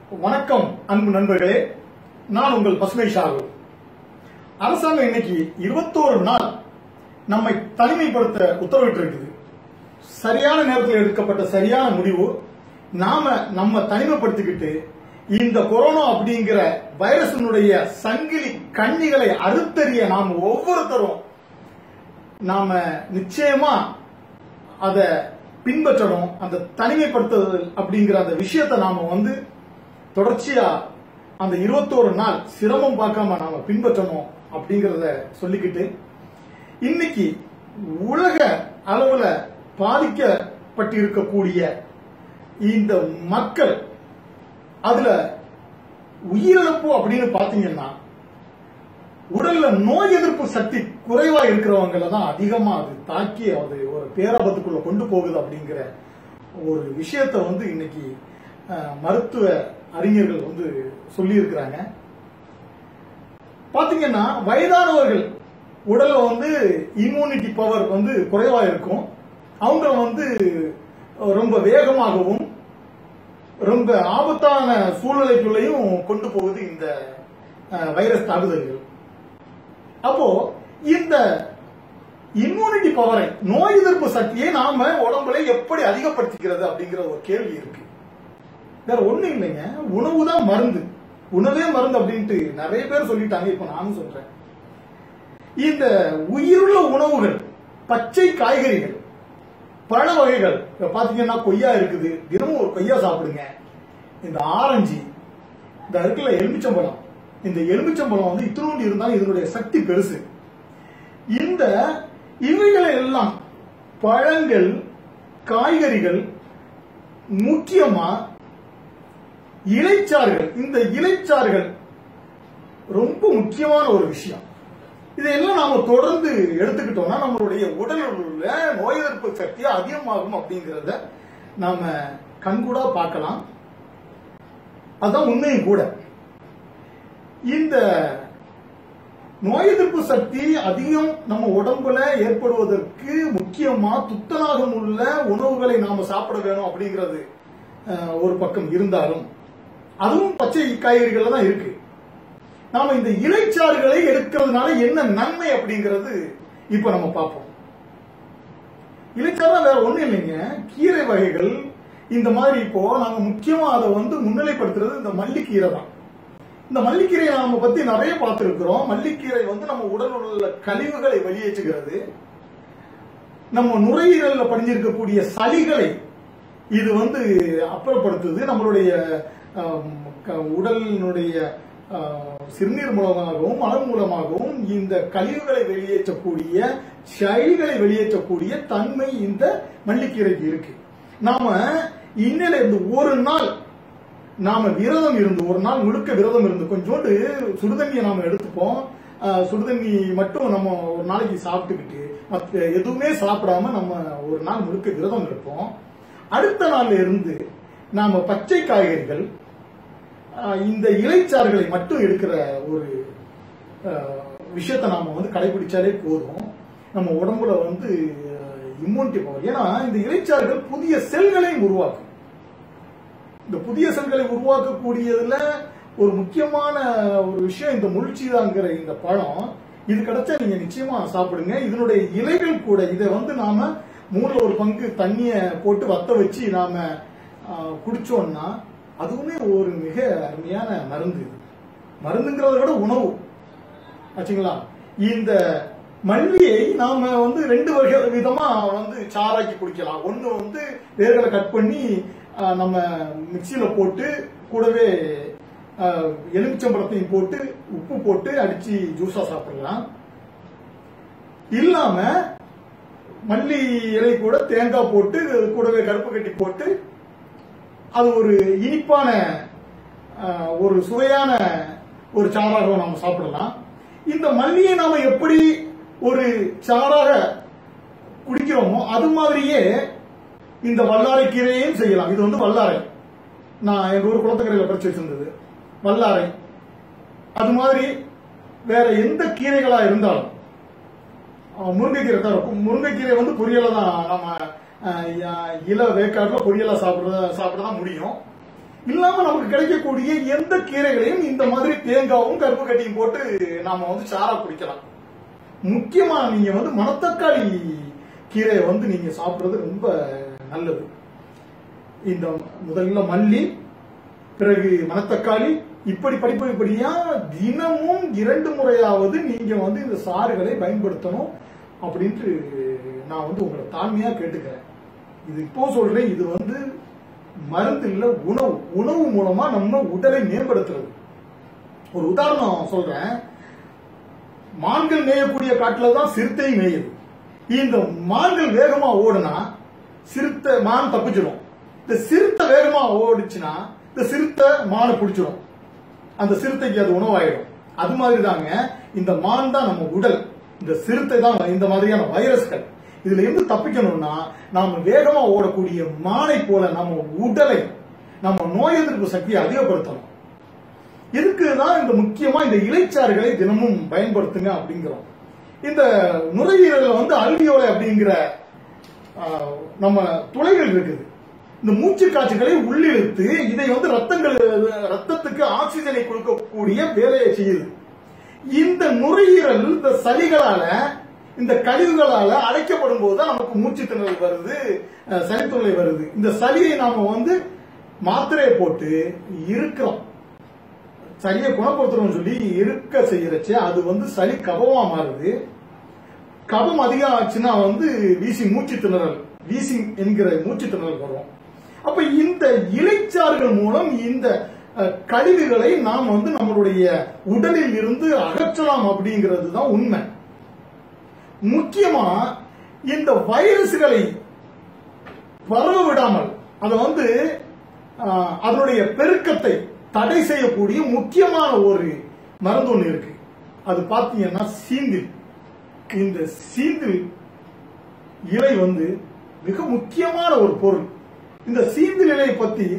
வணக்கம் அன்பு நண்பர்களே நான் உங்கள் பசுமை ஷாகு அரசாங்கம் இன்னைக்கு இருபத்தோரு நாள் நம்மை தனிமைப்படுத்த உத்தரவிட்டிருக்குது சரியான நேரத்தில் எடுக்கப்பட்ட சரியான முடிவு நாம நம்ம தனிமைப்படுத்திக்கிட்டு இந்த கொரோனா அப்படிங்கிற வைரஸினுடைய சங்கிலி கண்ணிகளை அறுத்தறிய நாம் ஒவ்வொருத்தரும் நாம நிச்சயமா அத பின்பற்றணும் அந்த தனிமைப்படுத்துதல் அப்படிங்கிற அந்த விஷயத்தை நாம வந்து தொடர்ச்சியா அந்த இருபத்தோரு நாள் சிரமம் பார்க்காம நாம பின்பற்றணும் அப்படிங்கறத சொல்லிக்கிட்டு இன்னைக்கு உலக அளவுல பாதிக்கப்பட்டிருக்கக்கூடிய இந்த மக்கள் அதுல உயிரிழப்பு அப்படின்னு பாத்தீங்கன்னா உடல்ல நோய் எதிர்ப்பு சக்தி குறைவா இருக்கிறவங்கள தான் அதிகமா அது தாக்கி அது ஒரு பேராபத்துக்குள்ள கொண்டு போகுது அப்படிங்கிற ஒரு விஷயத்த வந்து இன்னைக்கு அஹ், மருத்துவ அறிஞர்கள் வந்து சொல்லி இருக்கிறாங்க பாத்தீங்கன்னா வயதானவர்கள் உடல்ல வந்து இம்யூனிட்டி பவர் வந்து குறைவா இருக்கும் அவங்க வந்து ரொம்ப வேகமாகவும் ரொம்ப ஆபத்தான சூழ்நிலைக்குள்ளேயும் கொண்டு போகுது இந்த அஹ், வைரஸ் தாக்குதல்கள் அப்போ இந்த இம்யூனிட்டி பவரை நோய் எதிர்ப்பு சக்தியை நாம உடம்புல எப்படி அதிகப்படுத்திக்கிறது அப்படிங்கிற ஒரு கேள்வி இருக்கு வேற ஒண்ணும் இல்லைங்க உணவு தான் மருந்து உணவே மருந்து அப்படின்ட்டு நிறைய பேர் சொல்லிட்டாங்க இப்ப நானும் சொல்றேன் இந்த உயிருள்ள உணவுகள் பச்சை காய்கறிகள் பழ வகைகள் இப்ப பாத்தீங்கன்னா கொய்யா இருக்குது தினமும் ஒரு கொய்யா சாப்பிடுங்க இந்த ஆரஞ்சு இந்த இருக்குல்ல எலுமிச்சம்பழம் இந்த எலுமிச்சம்பழம் வந்து இத்தினோண்டு இருந்தாலும் இதனுடைய சக்தி பெருசு இந்த இவைகளை எல்லாம் பழங்கள் காய்கறிகள் முக்கியமா இலைச்சாறுகள் இந்த இலைச்சாறுகள் ரொம்ப முக்கியமான ஒரு விஷயம் இதையெல்லாம் நாம தொடர்ந்து எடுத்துக்கிட்டோம்னா நம்மளுடைய உடலில் உள்ள நோய் எதிர்ப்பு சக்தி அதிகமாகும் அப்படிங்கறத நாம கண்கூடா பார்க்கலாம் அதான் உண்மையும் கூட இந்த நோய் எதிர்ப்பு சக்தி அதிகம் நம்ம உடம்புல ஏற்படுவதற்கு முக்கியமா துத்தநாகம் உள்ள உணவுகளை நாம சாப்பிட வேணும் அப்படிங்கிறது அஹ், ஒரு பக்கம் இருந்தாலும் அதுவும் பச்சை காய்கறிகள் தான் இருக்கு நாம இந்த இலைச்சாறுகளை எடுக்கிறதுனால என்ன நன்மை அப்படிங்கிறது இப்ப நம்ம பார்ப்போம் இலைச்சாறு வேற ஒண்ணு இல்லைங்க கீரை வகைகள் இந்த மாதிரி இப்போ நாங்க முக்கியமா அதை வந்து முன்னிலைப்படுத்துறது இந்த மல்லிக்கீரை தான் இந்த மல்லிக்கீரையை நாம பத்தி நிறைய பார்த்திருக்கிறோம் மல்லிக்கீரை வந்து நம்ம உடலில் உள்ள கழிவுகளை வெளியேற்றுகிறது நம்ம நுரையீரல்ல படிஞ்சிருக்கக்கூடிய சளிகளை இது வந்து அப்புறப்படுத்துது நம்மளுடைய ஆம், க- உடலினுடைய ஆ, சிறுநீர் மூலமாகவும் மலம் மூலமாகவும் இந்த கழிவுகளை வெளியேற்றக்கூடிய சளிகளை வெளியேற்றக்கூடிய தன்மை இந்த மல்லிக்கீரைக்கு இருக்கு நாம இன்னையில இருந்து ஒரு நாள் நாம விரதம் இருந்து ஒரு நாள் முழுக்க விரதம் இருந்து கொஞ்சோண்டு சுடுதண்ணியை நாம எடுத்துப்போம் ஆஹ் சுடுதண்ணி மட்டும் நம்ம ஒரு நாளைக்கு சாப்பிட்டுக்கிட்டு மத்த எதுவுமே சாப்பிடாம நம்ம ஒரு நாள் முழுக்க விரதம் இருப்போம் அடுத்த நாள்ல இருந்து நாம பச்சை காய்கறிகள் ஆஹ் இந்த இலைச்சாறுகளை மட்டும் எடுக்கிற ஒரு ஆஹ் விஷயத்தை நாம வந்து கடைபிடிச்சாலே போதும் நம்ம உடம்புல வந்து இம்யூனிட்டி பவர் ஏன்னா இந்த இலைச்சாறுகள் புதிய செல்களையும் உருவாக்கும் இந்த புதிய செல்களை உருவாக்கக்கூடியதுல ஒரு முக்கியமான ஒரு விஷயம் இந்த முள்சீதாங்கிற இந்த பழம் இது கிடைச்சா நீங்க நிச்சயமா சாப்பிடுங்க இதனுடைய இலைகள் கூட இதை வந்து நாம மூணுல ஒரு பங்கு தண்ணிய போட்டு வத்த வச்சு நாம ஆ, குடிச்சோம்னா அதுவுமே ஒரு மிக அருமையான மருந்து இது மருந்துங்கிறத விட உணவு ஆச்சுங்களா இந்த மல்லியை நாம வந்து ரெண்டு வகை விதமா வந்து சாராக்கி குடிக்கலாம் ஒண்ணு வந்து வேர்களை கட் பண்ணி ஆஹ், நம்ம மிக்சியில போட்டு கூடவே ஆஹ், எலுமிச்சம்பழத்தையும் போட்டு உப்பு போட்டு அடிச்சு ஜூஸா சாப்பிடலாம் இல்லாம மல்லி இலை கூட தேங்காய் போட்டு கூடவே கருப்பு கட்டி போட்டு அது ஒரு இனிப்பான ஆஹ், ஒரு சுவையான ஒரு சாறாக நாம சாப்பிடலாம் இந்த மல்லியை நாம எப்படி ஒரு சாறாக குடிக்கிறோமோ அது மாதிரியே இந்த வல்லாரை கீரையையும் செய்யலாம் இது வந்து வல்லாரை நான் எங்க ஊர் குளத்துக்கரையில பறிச்சு வச்சிருந்தது வல்லாரை அது மாதிரி வேற எந்த கீரைகளா இருந்தாலும் அஹ், முருங்கைக்கீரை தான் இருக்கும் முருங்கைக்கீரை வந்து பொரியலை தான் நம்ம அஹ், ய- இல வேக்காடுல பொரியலா சாப்பிட சாப்பிட தான் முடியும் இல்லாம நமக்கு கிடைக்கக்கூடிய எந்த கீரைகளையும் இந்த மாதிரி தேங்காவும் கருப்பு கட்டியும் போட்டு நாம வந்து சாரா குடிக்கலாம் முக்கியமா நீங்க வந்து மணத்தக்காளி கீரையை வந்து நீங்க சாப்பிடுறது ரொம்ப நல்லது இந்த முதல்ல மல்லி பிறகு மணத்தக்காளி இப்படி படிப்பு இப்படியா தினமும் இரண்டு முறையாவது நீங்க வந்து இந்த சாறுகளை பயன்படுத்தணும் அப்படின்ட்டு நான் வந்து உங்களை தாழ்மையா கேட்டுக்கிறேன் இது இப்போ சொல்றேன் இது வந்து மருந்து இல்ல உணவு உணவு மூலமா நம்ம உடலை மேம்படுத்துறது ஒரு உதாரணம் சொல்றேன் மான்கள் மேயக்கூடிய காட்டுல தான் சிறுத்தை மேயுது இந்த மான்கள் வேகமா ஓடுனா சிறுத்தை மான் தப்பிச்சிடும் இந்த சிறுத்தை வேகமா ஓடுச்சுன்னா இந்த சிறுத்தை மானை பிடிச்சிடும் அந்த சிறுத்தைக்கு அது உணவாயிடும் அது மாதிரி தாங்க இந்த மான் தான் நம்ம உடல் இந்த சிறுத்தை தான் இந்த மாதிரியான வைரஸ்கள் இதுல இருந்து தப்பிக்கணும்னா நாம வேகமா ஓடக்கூடிய மானை போல நம்ம உடலை நம்ம நோய் எதிர்ப்பு சக்தியை அதிகப்படுத்தணும் இதுக்கு தான் இந்த முக்கியமா இந்த இலைச்சாறுகளை தினமும் பயன்படுத்துங்க அப்படிங்கிறோம் இந்த நுரையீரல்ல வந்து அல்வியோலை அப்படிங்கிற ஆஹ், நம்ம துளைகள் இருக்குது இந்த மூச்சு காட்சிகளை உள்ளிழுத்து இதை வந்து ரத்தங்கள் ரத்தத்துக்கு ஆக்சிஜனை கொடுக்கக்கூடிய வேலையை செய்யுது இந்த நுரையீரல் இந்த சளிகளால இந்த கழிவுகளால அடைக்கப்படும் போது தான் நமக்கு மூச்சு திணறல் வருது அஹ், சளித்தொல்லை வருது இந்த சளியை நாம வந்து மாத்திரையை போட்டு இருக்கிறோம் சளியை குணப்படுத்தணும்னு சொல்லி இருக்க செய்யறச்சு அது வந்து சளி கபமா மாறுது கபம் அதிகம் ஆச்சுன்னா வந்து வீசி மூச்சு திணறல் வீசிங் என்கிற மூச்சு திணறல் வரும் அப்ப இந்த இலைச்சாறுகள் மூலம் இந்த அஹ், கழிவுகளை நாம் வந்து நம்மளுடைய உடலில் இருந்து அகற்றலாம் அப்படிங்கிறது தான் உண்மை முக்கியமா இந்த வைரஸ்களை பரவ விடாமல் அதை வந்து ஆஹ், அதனுடைய பெருக்கத்தை தடை செய்யக்கூடிய முக்கியமான ஒரு மருந்து ஒன்று இருக்கு அது பாத்தீங்கன்னா சீந்தில் இந்த சீந்தில் இலை வந்து மிக முக்கியமான ஒரு பொருள் இந்த சீந்தில் இலையை பத்தி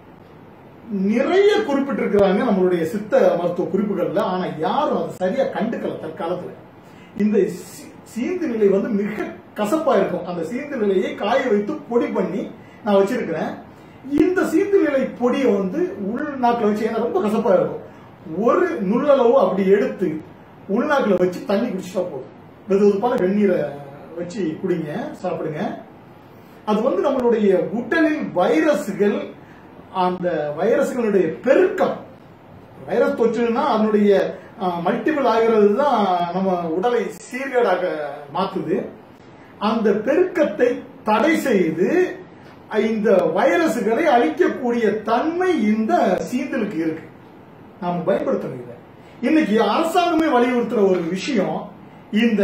நிறைய குறிப்பிட்டிருக்கிறாங்க நம்மளுடைய சித்த மருத்துவ குறிப்புகள்ல ஆனா யாரும் அதை சரியா கண்டுக்கல தற்காலத்துல இந்த சீ- சீந்து நிலை வந்து மிக கசப்பா இருக்கும் அந்த சீந்து நிலையை காய வைத்து பொடி பண்ணி நான் வச்சிருக்கிறேன் இந்த சீந்து நிலை பொடியை வந்து உள்நாக்குல வச்சு ஏன்னா ரொம்ப கசப்பா இருக்கும் ஒரு நுள்ளளவு அப்படி எடுத்து உள்நாக்குல வச்சு தண்ணி குடிச்சிட்டா போதும் வெது வெதுப்பான வெந்நீரை வச்சு குடிங்க சாப்பிடுங்க அது வந்து நம்மளுடைய உடலில் வைரஸ்கள் அந்த வைரஸ்களுடைய பெருக்கம் வைரஸ் தொற்றுனா அதனுடைய மல்டிபிள் ஆகிறது தான் நம்ம உடலை சீர்கேடாக மாத்துது அந்த பெருக்கத்தை தடை செய்து இந்த வைரஸ்களை அழிக்கக்கூடிய தன்மை இந்த சீந்தலுக்கு இருக்கு நாம பயன்படுத்தணும் இதை இன்னைக்கு அரசாங்கமே வலியுறுத்துற ஒரு விஷயம் இந்த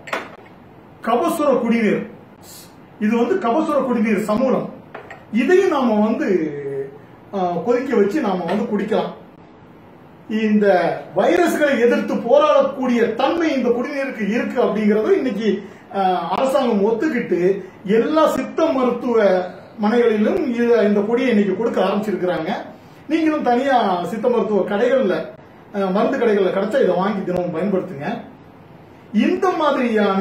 கபசுர குடிநீர் இது வந்து கபசுர குடிநீர் சமூலம் இதையும் நாம வந்து ஆஹ், கொதிக்க வச்சு நாம வந்து குடிக்கலாம் இந்த வைரஸ்களை எதிர்த்து போராடக்கூடிய தன்மை இந்த குடிநீருக்கு இருக்கு அப்படிங்கறத இன்னைக்கு ஆஹ், அரசாங்கம் ஒத்துக்கிட்டு எல்லா சித்த மருத்துவ மனைகளிலும் இத- இந்த கொடியை இன்னைக்கு கொடுக்க ஆரம்பிச்சிருக்கிறாங்க நீங்களும் தனியா சித்த மருத்துவ கடைகள்ல ஆஹ், மருந்து கடைகள்ல கிடைச்சா இதை வாங்கி தினமும் பயன்படுத்துங்க இந்த மாதிரியான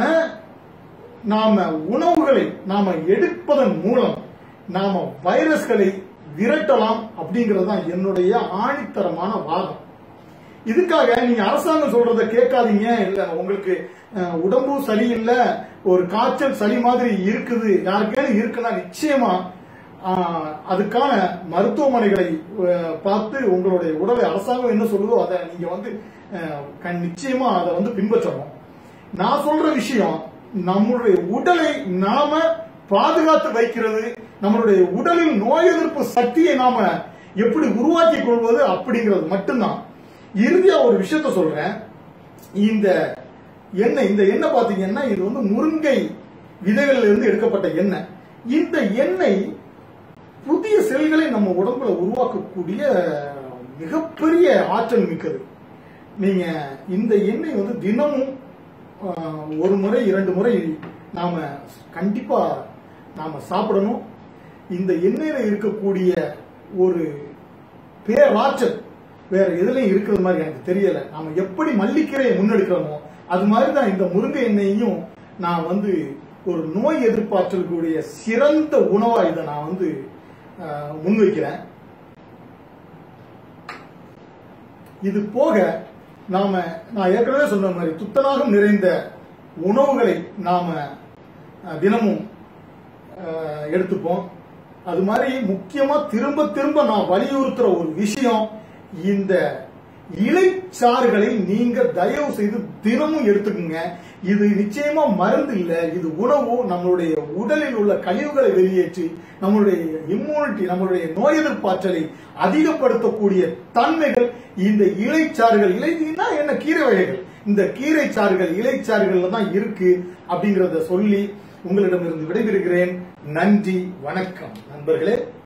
நாம உணவுகளை நாம எடுப்பதன் மூலம் நாம வைரஸ்களை விரட்டலாம் அப்படிங்கிறது தான் என்னுடைய ஆணித்தரமான வாதம் இதுக்காக நீங்க அரசாங்கம் சொல்றத கேட்காதீங்க இல்ல உங்களுக்கு அஹ், உடம்பு சரியில்லை ஒரு காய்ச்சல் சளி மாதிரி இருக்குது யாருக்கேனும் இருக்குன்னா நிச்சயமா ஆஹ், அதுக்கான மருத்துவமனைகளை அஹ், பார்த்து உங்களுடைய உடலை அரசாங்கம் என்ன சொல்லுதோ அதை நீங்க வந்து அஹ், கண்- நிச்சயமா அதை வந்து பின்பற்றணும் நான் சொல்ற விஷயம் நம்மளுடைய உடலை நாம பாதுகாத்து வைக்கிறது நம்மளுடைய உடலில் நோய் எதிர்ப்பு சக்தியை நாம எப்படி உருவாக்கி கொள்வது அப்படிங்கிறது மட்டும்தான் இறுதியா ஒரு விஷயத்த சொல்றேன் இந்த எண்ணெய் இந்த எண்ணெய் பாத்தீங்கன்னா இது வந்து முருங்கை விதைகள்ல இருந்து எடுக்கப்பட்ட எண்ணெய் இந்த எண்ணெய் புதிய செல்களை நம்ம உடம்புல உருவாக்கக்கூடிய மிகப்பெரிய ஆற்றல் மிக்கது நீங்க இந்த எண்ணெய் வந்து தினமும் ஆஹ், ஒரு முறை இரண்டு முறை நாம கண்டிப்பா நாம சாப்பிடணும் இந்த எண்ணெயில இருக்கக்கூடிய ஒரு பேராற்றல் வேற எதுலயும் இருக்கிறது மாதிரி எனக்கு தெரியல நாம எப்படி மல்லிக்கீரையை முன்னெடுக்கிறோமோ அது மாதிரி தான் இந்த முருங்கை எண்ணெயையும் நான் வந்து ஒரு நோய் எதிர்ப்பாற்றலுக்குரிய சிறந்த உணவா இதை நான் வந்து ஆஹ், முன்வைக்கிறேன் இது போக நாம நான் ஏற்கனவே சொன்ன மாதிரி துத்தநாகம் நிறைந்த உணவுகளை நாம அஹ், தினமும் அஹ், எடுத்துப்போம் அது மாதிரி முக்கியமா திரும்ப திரும்ப நான் வலியுறுத்துற ஒரு விஷயம் இந்த இலைச்சாறுகளை நீங்க தயவு செய்து தினமும் எடுத்துக்கங்க இது நிச்சயமா மருந்து இல்ல இது உணவு நம்மளுடைய உடலில் உள்ள கழிவுகளை வெளியேற்றி நம்மளுடைய இம்யூனிட்டி நம்மளுடைய நோய் எதிர்ப்பாற்றலை அதிகப்படுத்தக்கூடிய தன்மைகள் இந்த இலைச்சாறுகள் இலைனா என்ன கீரை வகைகள் இந்த கீரை சாறுகள் இலைச்சாறுகள்ல தான் இருக்கு அப்படிங்கறத சொல்லி உங்களிடமிருந்து விடைபெறுகிறேன் நன்றி வணக்கம் நண்பர்களே